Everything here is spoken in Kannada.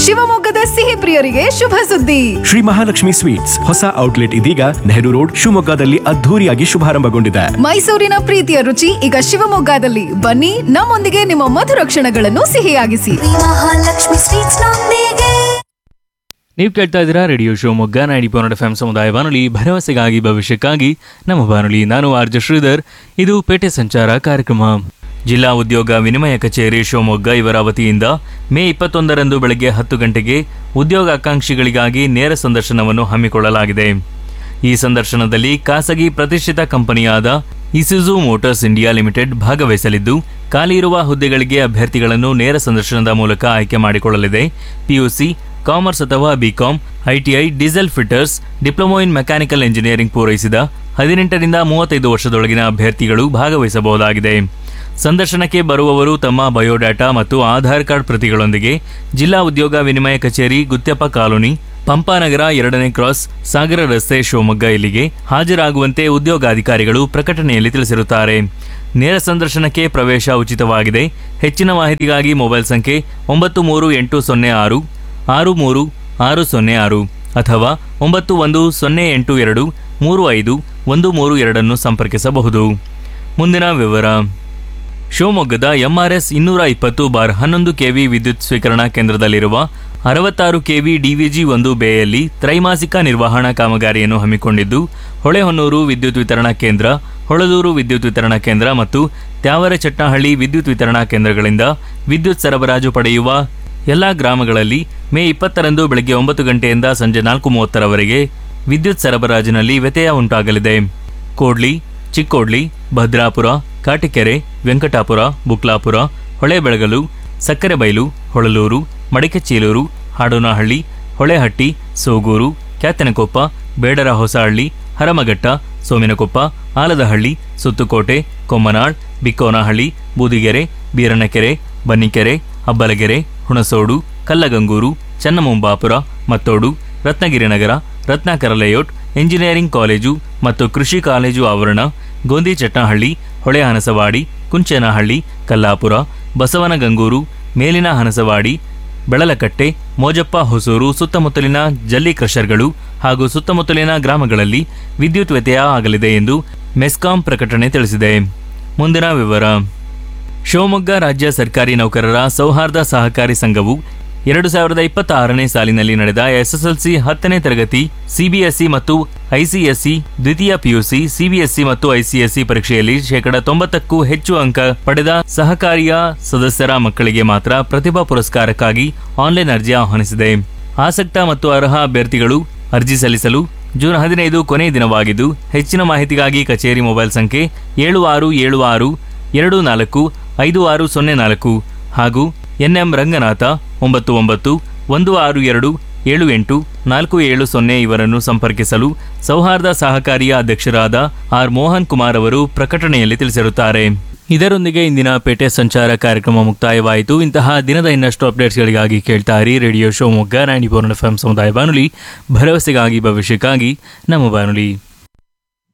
ಶಿವಮೊಗ್ಗದ ಸಿಹಿ ಪ್ರಿಯರಿಗೆ ಶುಭ ಸುದ್ದಿ ಶ್ರೀ ಮಹಾಲಕ್ಷ್ಮಿ ಸ್ವೀಟ್ಸ್ ಹೊಸ ಔಟ್ಲೆಟ್ ಇದೀಗ ನೆಹರು ರೋಡ್ ಶಿವಮೊಗ್ಗದಲ್ಲಿ ಅದ್ಧೂರಿಯಾಗಿ ಶುಭಾರಂಭಗೊಂಡಿದೆ ಮೈಸೂರಿನ ಪ್ರೀತಿಯ ರುಚಿ ಈಗ ಶಿವಮೊಗ್ಗದಲ್ಲಿ ಬನ್ನಿ ನಮ್ಮೊಂದಿಗೆ ನಿಮ್ಮ ಮಧುರ ಕ್ಷಣಗಳನ್ನು ಸಿಹಿಯಾಗಿಸಿ ಮಹಾಲಕ್ಷ್ಮಿ ಸ್ವೀಟ್ಸ್ ನೊಂದಿಗೆ ನೀವು ಕೇಳ್ತಾ ಇದ್ದೀರಾ radio Shivamogga ninety point F M ಸಮುದಾಯ ಬಾನುಲಿ ಭರವಸೆಗಾಗಿ ಭವಿಷ್ಯಕ್ಕಾಗಿ ನಮ್ಮ ಬಾನುಲಿ ನಾನು ಆರ್ಜ ಶ್ರೀಧರ್ ಇದು ಪೇಟೆ ಸಂಚಾರ ಕಾರ್ಯಕ್ರಮ ಜಿಲ್ಲಾ ಉದ್ಯೋಗ ವಿನಿಮಯ ಕಚೇರಿ ಶಿವಮೊಗ್ಗ ಇವರ ವತಿಯಿಂದ ಮೇ ಇಪ್ಪತ್ತೊಂದರಂದು ಬೆಳಗ್ಗೆ ಹತ್ತು ಗಂಟೆಗೆ ಉದ್ಯೋಗಾಕಾಂಕ್ಷಿಗಳಿಗಾಗಿ ನೇರ ಸಂದರ್ಶನವನ್ನು ಹಮ್ಮಿಕೊಳ್ಳಲಾಗಿದೆ ಈ ಸಂದರ್ಶನದಲ್ಲಿ ಖಾಸಗಿ ಪ್ರತಿಷ್ಠಿತ ಕಂಪನಿಯಾದ ಇಸುಜು ಮೋಟಾರ್ಸ್ ಇಂಡಿಯಾ ಲಿಮಿಟೆಡ್ ಭಾಗವಹಿಸಲಿದ್ದು ಖಾಲಿ ಇರುವ ಹುದ್ದೆಗಳಿಗೆ ಅಭ್ಯರ್ಥಿಗಳನ್ನು ನೇರ ಸಂದರ್ಶನದ ಮೂಲಕ ಆಯ್ಕೆ ಮಾಡಿಕೊಳ್ಳಲಿದೆ ಪಿಯುಸಿ ಕಾಮರ್ಸ್ ಅಥವಾ BCom ITI diesel fitters diploma in mechanical engineering ಪೂರೈಸಿದ ಹದಿನೆಂಟರಿಂದ ಮೂವತ್ತೈದು ವರ್ಷದೊಳಗಿನ ಅಭ್ಯರ್ಥಿಗಳು ಭಾಗವಹಿಸಬಹುದಾಗಿದೆ ಸಂದರ್ಶನಕ್ಕೆ ಬರುವವರು ತಮ್ಮ ಬಯೋಡಾಟಾ ಮತ್ತು ಆಧಾರ್ ಕಾರ್ಡ್ ಪ್ರತಿಗಳೊಂದಿಗೆ ಜಿಲ್ಲಾ ಉದ್ಯೋಗ ವಿನಿಮಯ ಕಚೇರಿ ಗುತ್ಯಪ್ಪ ಕಾಲೋನಿ ಪಂಪಾನಗರ ಎರಡನೇ ಕ್ರಾಸ್ ಸಾಗರ ರಸ್ತೆ ಶಿವಮೊಗ್ಗ ಇಲ್ಲಿಗೆ ಹಾಜರಾಗುವಂತೆ ಉದ್ಯೋಗಾಧಿಕಾರಿಗಳು ಪ್ರಕಟಣೆಯಲ್ಲಿ ತಿಳಿಸಿರುತ್ತಾರೆ ನೇರ ಸಂದರ್ಶನಕ್ಕೆ ಪ್ರವೇಶ ಉಚಿತವಾಗಿದೆ ಹೆಚ್ಚಿನ ಮಾಹಿತಿಗಾಗಿ ಮೊಬೈಲ್ ಸಂಖ್ಯೆ ಒಂಬತ್ತು ಮೂರು ಎಂಟು ಸೊನ್ನೆ ಆರು ಆರು ಮೂರು ಆರು ಸೊನ್ನೆ ಆರು ಅಥವಾ ಒಂಬತ್ತು ಒಂದು ಸೊನ್ನೆ ಎಂಟು ಎರಡು ಮೂರು ಐದು ಒಂದು ಮೂರು ಎರಡನ್ನು ಸಂಪರ್ಕಿಸಬಹುದು ಮುಂದಿನ ವಿವರ ಶಿವಮೊಗ್ಗದ ಎಂಆರ್ಎಸ್ ಇನ್ನೂರ ಇಪ್ಪತ್ತು ಬಾರ್ ಹನ್ನೊಂದು ಕೆವಿ ವಿದ್ಯುತ್ ಸ್ವೀಕರಣಾ ಕೇಂದ್ರದಲ್ಲಿರುವ ಅರವತ್ತಾರು ಕೆವಿ ಡಿವಿಜಿ ಒಂದು ಬೇಯಲ್ಲಿ ತ್ರೈಮಾಸಿಕ ನಿರ್ವಹಣಾ ಕಾಮಗಾರಿಯನ್ನು ಹಮ್ಮಿಕೊಂಡಿದ್ದು ಹೊಳೆಹೊನ್ನೂರು ವಿದ್ಯುತ್ ವಿತರಣಾ ಕೇಂದ್ರ ಹೊಳದೂರು ವಿದ್ಯುತ್ ವಿತರಣಾ ಕೇಂದ್ರ ಮತ್ತು ತ್ಯಾವರ ಚಟ್ನಹಳ್ಳಿ ವಿದ್ಯುತ್ ವಿತರಣಾ ಕೇಂದ್ರಗಳಿಂದ ವಿದ್ಯುತ್ ಸರಬರಾಜು ಪಡೆಯುವ ಎಲ್ಲಾ ಗ್ರಾಮಗಳಲ್ಲಿ ಮೇ ಇಪ್ಪತ್ತರಂದು ಬೆಳಗ್ಗೆ ಒಂಬತ್ತು ಗಂಟೆಯಿಂದ ಸಂಜೆ ನಾಲ್ಕು ಮೂವತ್ತರವರೆಗೆ ವಿದ್ಯುತ್ ಸರಬರಾಜಿನಲ್ಲಿ ವ್ಯತ್ಯಯ ಉಂಟಾಗಲಿದೆ ಕೋಡ್ಲಿ ಚಿಕ್ಕೋಡ್ಲಿ Bhadrapura ಕಾಟಿಕೆರೆ Venkatapura ಬುಕ್ಲಾಪುರ Holebelagalu Sakrebailu Holalur ಮಡಿಕೆಚೀಲೂರು Hadonahalli ಹೊಳೆಹಟ್ಟಿ Sogur Kyathanakoppa Bedara Hosahalli Haramaghatta Sominakoppa Aladahalli Suttukote Kommanal Bikkonahalli Boodigere Beeranakere Bannikere Abbalagere Hunasodu Kallagangur Channamumbapura Mattodu Ratnagiri Nagar Ratnakara layout engineering college ಮತ್ತು ಕೃಷಿ ಕಾಲೇಜು ಆವರಣ ಗೋಂದಿ ಚಟ್ನಹಳ್ಳಿ ಹೊಳೆ ಹನಸವಾಡಿ ಕುಂಚನಹಳ್ಳಿ ಕಲ್ಲಾಪುರ ಬಸವನಗಂಗೂರು ಮೇಲಿನ ಹನಸವಾಡಿ ಬೆಳಲಕಟ್ಟೆ ಮೋಜಪ್ಪ ಹೊಸೂರು ಸುತ್ತಮುತ್ತಲಿನ ಜಲ್ಲಿ ಕ್ರಷರ್ಗಳು ಹಾಗೂ ಸುತ್ತಮುತ್ತಲಿನ ಗ್ರಾಮಗಳಲ್ಲಿ ವಿದ್ಯುತ್ ವ್ಯತ್ಯಯ ಆಗಲಿದೆ ಎಂದು ಮೆಸ್ಕಾಂ ಪ್ರಕಟಣೆ ತಿಳಿಸಿದೆ ಮುಂದಿನ ವಿವರ ಶಿವಮೊಗ್ಗ ರಾಜ್ಯ ಸರ್ಕಾರಿ ನೌಕರರ ಸೌಹಾರ್ದ ಸಹಕಾರಿ ಸಂಘವು ಎರಡು ಸಾವಿರದ ಇಪ್ಪತ್ತಾರನೇ ಸಾಲಿನಲ್ಲಿ ನಡೆದ ಎಸ್ಎಸ್ಎಲ್ಸಿ ಹತ್ತನೇ ತರಗತಿ ಸಿಬಿಎಸ್ಇ ಮತ್ತು ಐಸಿಎಸ್ಇ ದ್ವಿತೀಯ ಪಿಯುಸಿ ಸಿಬಿಎಸ್ಇ ಮತ್ತು ಐಸಿಎಸ್ಇ ಪರೀಕ್ಷೆಯಲ್ಲಿ ಶೇಕಡ ತೊಂಬತ್ತಕ್ಕೂ ಹೆಚ್ಚು ಅಂಕ ಪಡೆದ ಸಹಕಾರಿಯ ಸದಸ್ಯರ ಮಕ್ಕಳಿಗೆ ಮಾತ್ರ ಪ್ರತಿಭಾ ಪುರಸ್ಕಾರಕ್ಕಾಗಿ ಆನ್ಲೈನ್ ಅರ್ಜಿ ಆಹ್ವಾನಿಸಿದೆ ಆಸಕ್ತ ಮತ್ತು ಅರ್ಹ ಅಭ್ಯರ್ಥಿಗಳು ಅರ್ಜಿ ಸಲ್ಲಿಸಲು ಜೂನ್ ಹದಿನೈದು ಕೊನೆಯ ದಿನವಾಗಿದ್ದು ಹೆಚ್ಚಿನ ಮಾಹಿತಿಗಾಗಿ ಕಚೇರಿ ಮೊಬೈಲ್ ಸಂಖ್ಯೆ ಏಳು ಆರು ಏಳು ಆರು ಎರಡು ನಾಲ್ಕು ಐದು ಆರು ಸೊನ್ನೆ ನಾಲ್ಕು ಹಾಗೂ ಎನ್ಎಂ ರಂಗನಾಥ ಒಂಬತ್ತು ಒಂಬತ್ತು ಒಂದು ಆರು ಎರಡು ಏಳು ಎಂಟು ನಾಲ್ಕು ಏಳು ಸೊನ್ನೆ ಇವರನ್ನು ಸಂಪರ್ಕಿಸಲು ಸೌಹಾರ್ದ ಸಹಕಾರಿಯ ಅಧ್ಯಕ್ಷರಾದ ಆರ್ ಮೋಹನ್ ಕುಮಾರ್ ಅವರು ಪ್ರಕಟಣೆಯಲ್ಲಿ ತಿಳಿಸಿರುತ್ತಾರೆ ಇದರೊಂದಿಗೆ ಇಂದಿನ ಪೇಟೆ ಸಂಚಾರ ಕಾರ್ಯಕ್ರಮ ಮುಕ್ತಾಯವಾಯಿತು ಇಂತಹ ದಿನದ ಇನ್ನಷ್ಟು ಅಪ್ಡೇಟ್ಸ್ಗಳಿಗಾಗಿ ಕೇಳ್ತಾ ಇರಿ radio Shivamogga ninety four F M ಸಮುದಾಯ ಬಾನುಲಿ ಭರವಸೆಗಾಗಿ ಭವಿಷ್ಯಕ್ಕಾಗಿ ನಮ್ಮ ಬಾನುಲಿ